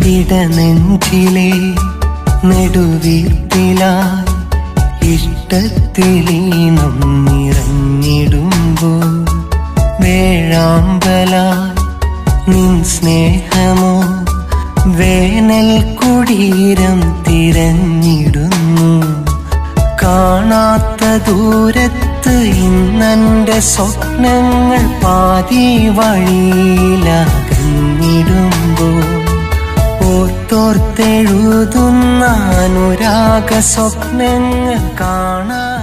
ഇടനെഞ്ചിലെ നെടുവീർപ്പിലായി ഇഷ്ടത്തിലീനം നിറഞ്ഞിടുമ്പോൾ വേഴാമ്പലായി നിൻ സ്നേഹമോ വേനൽ കുടീരം തിരഞ്ഞിടുന്നു കാണാത്ത ദൂരത്ത് ഇന്നെന്റെ സ്വപ്നങ്ങൾ പാതി വഴിയിലകന്നിടുമ്പോൾ ഓർത്തോർത്തെഴുതുന്ന അനുരാഗ സ്വപ്നങ്ങൾ കാണാ